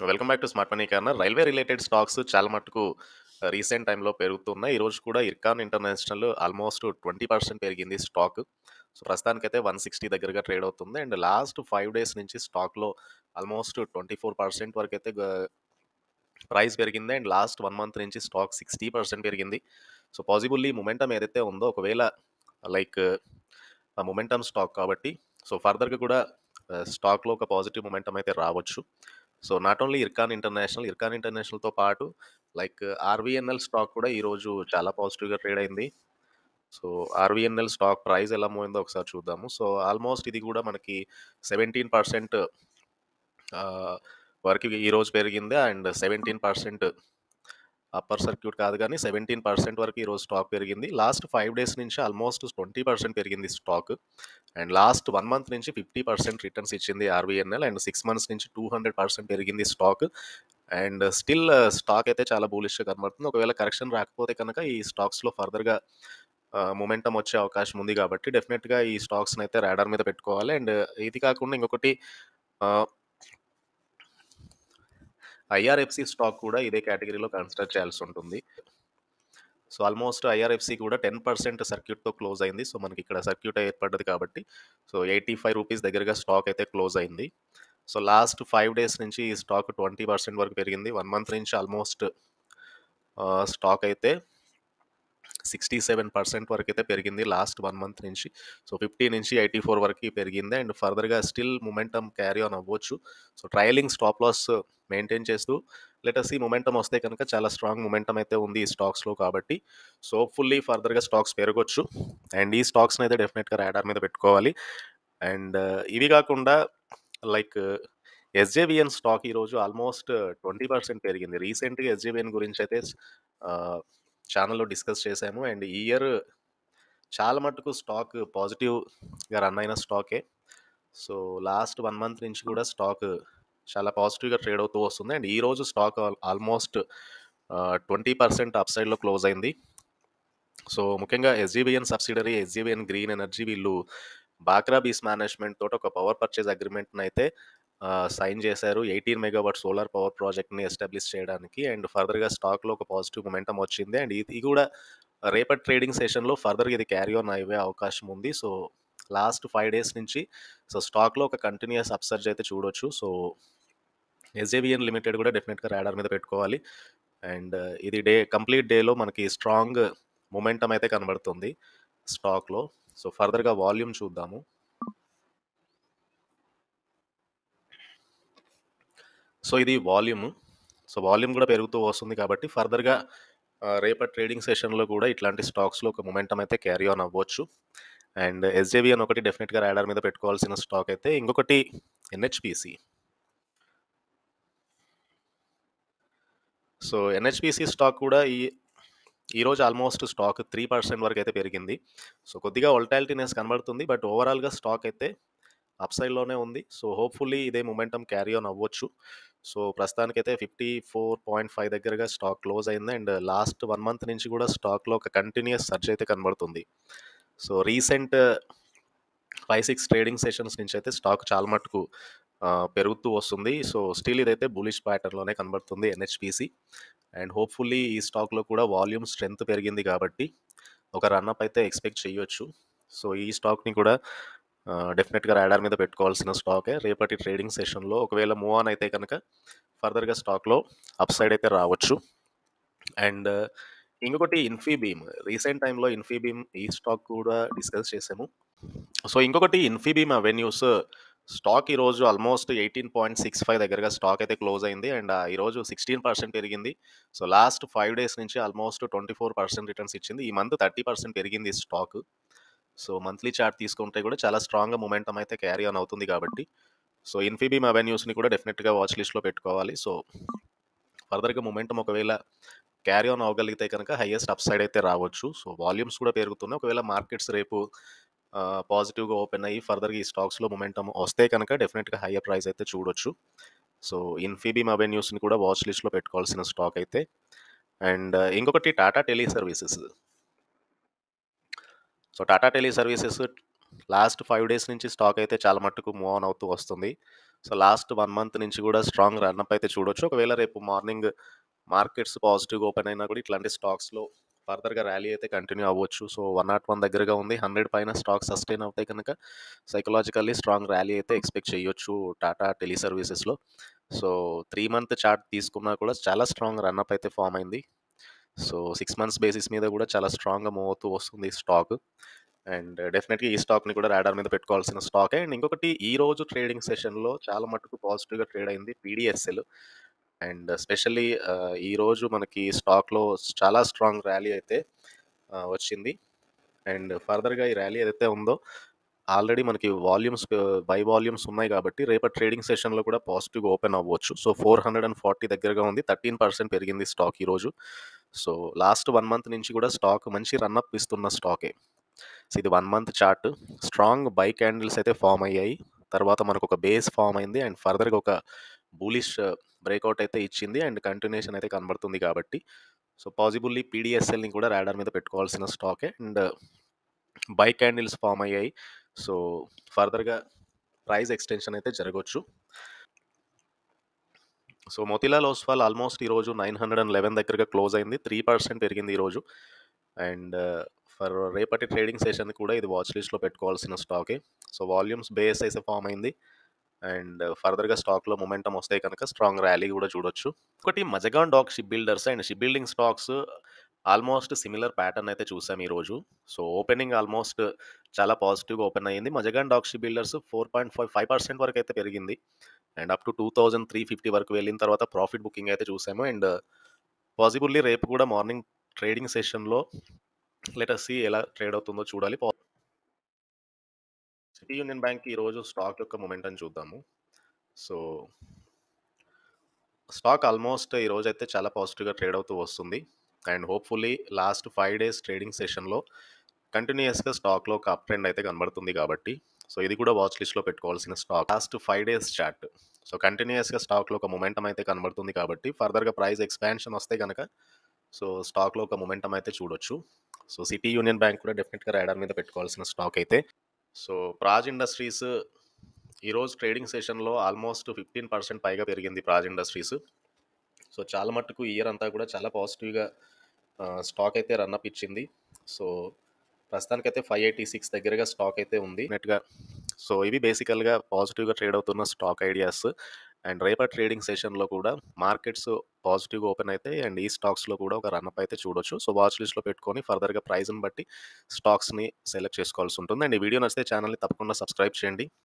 Welcome back to smart money corner. Railway related stocks చాలా మటుకు ఆహ్, రీసెంట్ టైమ్‌లో పెరుగుతున్నాయి. ఈరోజు కూడా ఇర్కాన్ ఇంటర్నేషనల్ ఆల్మోస్ట్ 20% పెరిగింది స్టాక్. సో, ప్రస్తుతానికైతే 160 దగ్గరగా ట్రేడ్ అవుతుంది. అండ్ లాస్ట్ 5 డేస్ నుంచి స్టాక్‌లో ఆల్మోస్ట్ 24% వరకైతే గా ప్రైస్ పెరిగింది. అండ్ లాస్ట్ 1 మంత్ నుంచి స్టాక్ 60% పెరిగింది. సో, పాజిబుల్లీ మొమెంటమ్ ఏదైతే ఉందో ఒకవేళ లైక్ ఆ మొమెంటమ్ స్టాక్ కాబట్టి సో, ఫర్దర్‌గా కూడా ఆహ్, స్టాక్‌లో ఒక పాజిటివ్ మొమెంటమ్ అయితే రావచ్చు. So, not only Ircon international, Ircon ఇంటర్నేషనల్‌తో పాటు లైక్ ఆర్‌వీఎన్‌ఎల్ స్టాక్ కూడా ఈరోజు చాలా పాజిటివ్‌గా ట్రేడ్ అయింది. సో, ఆర్‌వీఎన్‌ఎల్ స్టాక్ ప్రైస్ ఎలా మూవ్ అయిందో ఒకసారి చూద్దాము. సో, ఆల్మోస్ట్ ఇది కూడా మనకి 17% ఆహ్, వరకు ఈరోజు పెరిగింది. అండ్ 17% అప్పర్ సర్క్యూట్ కాదు గానీ 17% వరకు ఈరోజు స్టాక్ పెరిగింది. లాస్ట్ 5 డేస్ నుంచి ఆల్మోస్ట్ 20% పెరిగింది స్టాక్. అండ్ లాస్ట్ 1 మంత్ నుంచి 50% రిటర్న్స్ ఇచ్చింది ఆర్‌వీఎన్‌ఎల్. అండ్ 6 మంత్స్ నుంచి 200% పెరిగింది స్టాక్. అండ్ స్టిల్ స్టాక్ అయితే చాలా బులిష్‌గా కనబడుతుంది. ఒకవేళ కరెక్షన్ రాకపోతే కనుక ఈ స్టాక్స్‌లో ఫర్దర్‌గా ఆహ్, మొమెంటమ్ వచ్చే అవకాశం ఉంది కాబట్టి డెఫినిట్‌గా ఈ స్టాక్స్‌నైతే రాడార్ మీద పెట్టుకోవాలి. అండ్ ఇది కాకుండా ఇంకొకటి ఆహ్ ఐఆర్ఎఫ్‌సి స్టాక్ కూడా ఇదే కేటగిరీలో కన్సిడర్ చేయాల్సి ఉంటుంది. సో, ఆల్మోస్ట్ ఐఆర్ఎఫ్‌సి కూడా 10% సర్క్యూట్‌తో క్లోజ్ అయింది. సో, మనకి ఇక్కడ సర్క్యూట్ ఏర్పడ్డది కాబట్టి సో, రూ. 85 దగ్గరగా స్టాక్ అయితే క్లోజ్ అయింది. సో, లాస్ట్ 5 డేస్ నుంచి ఈ స్టాక్ 20% వరకు పెరిగింది. 1 మంత్ నుంచి ఆల్మోస్ట్ ఆహ్, స్టాక్ అయితే 67% వరకైతే పెరిగింది లాస్ట్ 1 మంత్ నుంచి. సో, 50 నుంచి 84 వరకి పెరిగింది. అండ్ ఫర్దర్‌గా స్టిల్ మొమెంటమ్ క్యారీ ఆన్ అవ్వచ్చు. So, trailing stop loss maintain చేస్తూ లెట్ అస్ సీ మొమెంటమ్ వస్తే కనుక చాలా స్ట్రాంగ్ మొమెంటమ్ అయితే ఉంది ఈ స్టాక్స్‌లో కాబట్టి సో, హోప్‌ఫుల్లీ ఫర్దర్‌గా స్టాక్స్ పెరగొచ్చు. అండ్ ఈ స్టాక్స్‌నైతే డెఫినిట్‌గా రాడార్ మీద పెట్టుకోవాలి. అండ్ ఇవి కాకుండా లైక్ ఎస్‌జేవీఎన్ స్టాక్ ఈరోజు ఆల్మోస్ట్ 20% పెరిగింది. రీసెంట్‌గా ఎస్‌జేవీఎన్ గురించైతే ఆహ్, ఛానెల్‌లో డిస్కస్ చేశాము. అండ్ ఈ ఇయర్ చాలా మటుకు స్టాక్ పాజిటివ్‌గా రన్ అయిన స్టాకే. సో, లాస్ట్ 1 మంత్ నుంచి కూడా స్టాక్ చాలా పాజిటివ్‌గా ట్రేడ్ అవుతూ వస్తుంది. అండ్ ఈరోజు స్టాక్ ఆల్ ఆల్మోస్ట్ ఆహ్, 20% అప్ సైడ్‌లో క్లోజ్ అయింది. సో, ముఖ్యంగా SJVN subsidiary SJVN green energy వీళ్ళు బాక్రా బీస్ మేనేజ్‌మెంట్ తోటి ఒక పవర్ పర్చేజ్ అగ్రీమెంట్‌నైతే ఆహ్, సైన్ చేశారు. 18 మెగావాట్ సోలార్ పవర్ ప్రాజెక్ట్‌ని ఎస్టాబ్లిష్ చేయడానికి. అండ్ ఫర్దర్‌గా స్టాక్‌లో ఒక పాజిటివ్ మొమెంటమ్ వచ్చింది. అండ్ ఇది కూడా రేపటి ట్రేడింగ్ సెషన్‌లో ఫర్దర్‌గా ఇది క్యారీ ఆన్ అయ్యే అవకాశం ఉంది. సో, లాస్ట్ 5 డేస్ నుంచి సో, స్టాక్‌లో ఒక కంటిన్యూయస్ అప్‌సర్జ్ అయితే చూడొచ్చు. సో, ఎస్‌జేవీఎన్ లిమిటెడ్ కూడా డెఫినిట్‌గా రాడార్ మీద పెట్టుకోవాలి. అండ్ ఇది డే కంప్లీట్ డేలో మనకి స్ట్రాంగ్ మొమెంటమ్ అయితే కనబడుతుంది స్టాక్‌లో. సో, ఫర్దర్‌గా వాల్యూమ్ చూద్దాము. సో, ఇది వాల్యూమ్. సో, వాల్యూమ్ కూడా పెరుగుతూ వస్తుంది కాబట్టి ఫర్దర్‌గా ఆహ్, రేపటి ట్రేడింగ్ సెషన్‌లో కూడా ఇట్లాంటి స్టాక్స్‌లో ఒక మొమెంటమ్ అయితే క్యారీ ఆన్ అవ్వచ్చు. అండ్ ఎస్‌జేవీఎన్ ఒకటి డెఫినిట్‌గా రాడార్ మీద పెట్టుకోవాల్సిన స్టాక్ అయితే ఇంకొకటి ఎన్‌హెచ్‌పీసీ. సో, ఎన్‌హెచ్‌పీసీ స్టాక్ కూడా ఈ ఈరోజు ఆల్మోస్ట్ స్టాక్ 3% వరకైతే పెరిగింది. సో, కొద్దిగా వోలటాలిటీనెస్ కనబడుతుంది. బట్ ఓవరాల్‌గా స్టాక్ అయితే అప్ సైడ్‌లోనే ఉంది. సో, హోప్‌ఫుల్లీ ఇదే మొమెంటమ్ క్యారీ ఆన్ అవ్వచ్చు. సో, ప్రస్తుతానికైతే 54.5 దగ్గరగా స్టాక్ క్లోజ్ అయింది. అండ్ లాస్ట్ 1 మంత్ నుంచి కూడా స్టాక్‌లో ఒక కంటిన్యూయస్ సర్జ్ అయితే కనబడుతుంది. సో, రీసెంట్ 5, 6 ట్రేడింగ్ సెషన్స్ నుంచి అయితే స్టాక్ చాలా మటుకు ఆహ్, పెరుగుతూ వస్తుంది. సో, స్టిల్ ఇదైతే బులిష్ ప్యాటర్న్‌లోనే కనబడుతుంది ఎన్‌హెచ్‌పీసీ. అండ్ హోప్‌ఫుల్లీ ఈ స్టాక్‌లో కూడా వాల్యూమ్ స్ట్రెంత్ పెరిగింది కాబట్టి ఒక రన్ అప్ అయితే ఎక్స్‌పెక్ట్ చేయొచ్చు. సో, ఈ స్టాక్‌ని కూడా ఆహ్, డెఫినిట్‌గా రాడార్ మీద పెట్టుకోవాల్సిన స్టాకే. రేపటి ట్రేడింగ్ సెషన్‌లో ఒకవేళ మూవ్ ఆన్ అయితే కనుక ఫర్దర్‌గా స్టాక్‌లో అప్ సైడ్ అయితే రావచ్చు. అండ్ ఇంకొకటి ఇన్ఫీబీమ్. రీసెంట్ టైమ్‌లో ఇన్ఫీబీమ్ ఈ స్టాక్ కూడా డిస్కస్ చేసాము. సో, ఇంకొకటి ఇన్ఫీబీమ్ అవెన్యూస్ స్టాక్ ఈరోజు ఆల్మోస్ట్ 18.65 దగ్గరగా స్టాక్ అయితే క్లోజ్ అయింది. అండ్ ఆహ్, ఈరోజు 16% పెరిగింది. సో, లాస్ట్ 5 డేస్ నుంచి ఆల్మోస్ట్ 24% రిటర్న్స్ ఇచ్చింది. ఈ మంత్ 30% పెరిగింది ఈ స్టాక్. సో, మంత్లీ చార్ట్ తీసుకుంటే కూడా చాలా స్ట్రాంగ్‌గా మొమెంటమ్ అయితే క్యారీ ఆన్ అవుతుంది కాబట్టి సో, ఇన్ఫీబీమ్ అవెన్యూస్‌ని కూడా డెఫినిట్‌గా వాచ్ లిస్ట్‌లో పెట్టుకోవాలి. సో, ఫర్దర్‌గా మొమెంటమ్ ఒకవేళ క్యారీ ఆన్ అవ్వగలిగితే కనుక హైయెస్ట్ అప్ సైడ్ అయితే రావచ్చు. సో, వాల్యూమ్స్ కూడా పెరుగుతున్నాయి. ఒకవేళ మార్కెట్స్ రేపు ఆహ్, పాజిటివ్‌గా ఓపెన్ అయ్యి ఫర్దర్‌గా ఈ స్టాక్స్‌లో మొమెంటమ్ వస్తే కనుక డెఫినిట్‌గా హైయర్ ప్రైస్ అయితే చూడొచ్చు. సో, ఇన్ఫీబీమ్ అవెన్యూస్‌ని కూడా వాచ్ లిస్ట్‌లో పెట్టుకోవాల్సిన స్టాక్ అయితే. అండ్ ఇంకొకటి Tata tele services. So, Tata tele services last 5 days నుంచి స్టాక్ అయితే చాలా మట్టుకు మూవ్ ఆన్ అవుతూ వస్తుంది. సో లాస్ట్ 1 మంత్ నుంచి కూడా స్ట్రాంగ్ రన్‌అప్ అయితే చూడొచ్చు. ఒకవేళ రేపు మార్నింగ్ మార్కెట్స్ పాజిటివ్‌గా ఓపెన్ అయినా కూడా ఇట్లాంటి స్టాక్స్‌లో ఫర్దర్‌గా ర్యాలీ అయితే కంటిన్యూ అవ్వచ్చు. సో 101 దగ్గరగా ఉంది. 100 పైన స్టాక్ సస్టైన్ అవుతే కనుక సైకలాజికల్లీ స్ట్రాంగ్ ర్యాలీ అయితే ఎక్స్‌పెక్ట్ చేయొచ్చు టాటా టెలి సర్వీసెస్‌లో. సో 3 మంత్ చార్ట్ తీసుకున్నా కూడా చాలా స్ట్రాంగ్ రన్‌అప్ అయితే ఫార్మ్ అయింది. సో 6 మంత్స్ బేసిస్ మీద కూడా చాలా స్ట్రాంగ్‌గా మూవ్ అవుతూ వస్తుంది ఈ స్టాక్. అండ్ డెఫినెట్‌గా ఈ స్టాక్‌ని కూడా రాడార్ మీద పెట్టుకోవాల్సిన స్టాకే. అండ్ ఇంకొకటి ఈ రోజు ట్రేడింగ్ సెషన్‌లో చాలా మటుకు పాజిటివ్‌గా ట్రేడ్ అయింది పీడీఎస్ఎల్. అండ్ స్పెషల్లీ ఆహ్, ఈరోజు మనకి స్టాక్‌లో చాలా స్ట్రాంగ్ ర్యాలీ అయితే ఆహ్, వచ్చింది. అండ్ ఫర్దర్‌గా ఈ ర్యాలీ ఏదైతే ఉందో ఆల్రెడీ మనకి వాల్యూమ్స్ ఆహ్, బై వాల్యూమ్స్ ఉన్నాయి కాబట్టి రేపటి ట్రేడింగ్ సెషన్‌లో కూడా పాజిటివ్‌గా ఓపెన్ అవ్వచ్చు. సో 440 దగ్గరగా ఉంది. 13% పెరిగింది స్టాక్ ఈరోజు. సో లాస్ట్ 1 మంత్ నుంచి కూడా స్టాక్ మంచి రన్‌అప్ ఇస్తున్న స్టాకే. సో ఇది 1 month chart. Strong buy candles అయితే ఫార్మ్ అయ్యాయి. తర్వాత మనకొక బేస్ ఫార్మ్ అయింది. అండ్ ఫర్దర్‌గా ఒక బులిష్ బ్రేకౌట్ అయితే ఇచ్చింది. అండ్ కంటిన్యూయేషన్ అయితే కనబడుతుంది కాబట్టి సో పాజిబుల్లీ పీడీఎస్ఎల్‌ని కూడా రాడార్ మీద పెట్టుకోవాల్సిన స్టాకే. అండ్ బై క్యాండిల్స్ ఫార్మ్ అయ్యాయి. సో ఫర్దర్‌గా ప్రైస్ ఎక్స్‌టెన్షన్ అయితే జరగొచ్చు. సో మోతీలాల్ ఓస్వాల్ ఆల్మోస్ట్ ఈరోజు 911 దగ్గరగా క్లోజ్ అయింది. 3% పెరిగింది ఈరోజు. అండ్ ఫర్ రేపటి ట్రేడింగ్ సెషన్ కూడా ఇది వాచ్ లిస్ట్‌లో పెట్టుకోవాల్సిన స్టాకే. సో వాల్యూమ్స్ బేస్ అయితే ఫార్మ్ అయింది. అండ్ ఫర్దర్‌గా స్టాక్‌లో మొమెంటమ్ వస్తే కనుక స్ట్రాంగ్ ర్యాలీ కూడా చూడొచ్చు. ఒకటి Mazagon dock ship builders and ship building stocks almost similar pattern అయితే చూసాం ఈరోజు. సో ఓపెనింగ్ ఆల్మోస్ట్ చాలా పాజిటివ్‌గా ఓపెన్ అయింది. మజగాన్ డాక్ షిప్ బిల్డర్స్ 4.5 5% వరకు అయితే పెరిగింది. అండ్ అప్ టు 2350 వరకు వెళ్ళిన తర్వాత ప్రాఫిట్ బుకింగ్ అయితే చూసాము. అండ్ పాజిబుల్లీ రేపు కూడా మార్నింగ్ ట్రేడింగ్ సెషన్‌లో లెట్ అస్ సీ ఎలా ట్రేడ్ అవుతుందో చూడాలి. పా సిటీ యూనియన్ బ్యాంక్ ఈరోజు స్టాక్ యొక్క మొమెంటమ్ చూద్దాము. సో స్టాక్ ఆల్మోస్ట్ ఈరోజైతే చాలా పాజిటివ్‌గా ట్రేడ్ అవుతూ వస్తుంది. And hopefully last 5 days trading సెషన్‌లో కంటిన్యూయస్‌గా స్టాక్‌లో ఒక అప్ ట్రెండ్ అయితే కనబడుతుంది కాబట్టి సో ఇది కూడా వాచ్ లిస్ట్‌లో పెట్టుకోవాల్సిన stock. Last 5 days chart. So కంటిన్యూయస్‌గా స్టాక్‌లో ఒక మొమెంటమ్ అయితే కనబడుతుంది కాబట్టి ఫర్దర్‌గా ప్రైస్ ఎక్స్‌పాన్షన్ వస్తే గనక సో స్టాక్‌లో ఒక మొమెంటమ్ అయితే చూడొచ్చు. సో సిటీ యూనియన్ బ్యాంక్ కూడా డెఫినిట్‌గా రాడార్ మీద పెట్టుకోవాల్సిన స్టాక్ అయితే. సో ప్రాజ్ ఇండస్ట్రీస్ ఈరోజు ట్రేడింగ్ సెషన్‌లో ఆల్మోస్ట్ 15% పైగా పెరిగింది ప్రాజ్ ఇండస్ట్రీస్. సో చాలా మట్టుకు ఈ ఇయర్ అంతా కూడా చాలా పాజిటివ్‌గా ఆహ్, స్టాక్ అయితే రన్‌అప్ ఇచ్చింది. సో ప్రస్తుతానికైతే 586 దగ్గరగా స్టాక్ అయితే ఉంది. నెట్‌గా సో ఇవి బేసికల్‌గా పాజిటివ్‌గా ట్రేడ్ అవుతున్న స్టాక్ ఐడియాస్. అండ్ రేపటి ట్రేడింగ్ సెషన్‌లో కూడా మార్కెట్స్ పాజిటివ్‌గా ఓపెన్ అయితాయి. అండ్ ఈ స్టాక్స్‌లో కూడా ఒక రన్‌అప్ అయితే చూడొచ్చు. సో వాచ్ లిస్ట్‌లో పెట్టుకొని ఫర్దర్‌గా ప్రైస్‌ని బట్టి స్టాక్స్‌ని సెలెక్ట్ చేసుకోవాల్సి ఉంటుంది. అండ్ ఈ వీడియో నచ్చితే ఛానెల్‌ని తప్పకుండా సబ్స్క్రైబ్ చేయండి.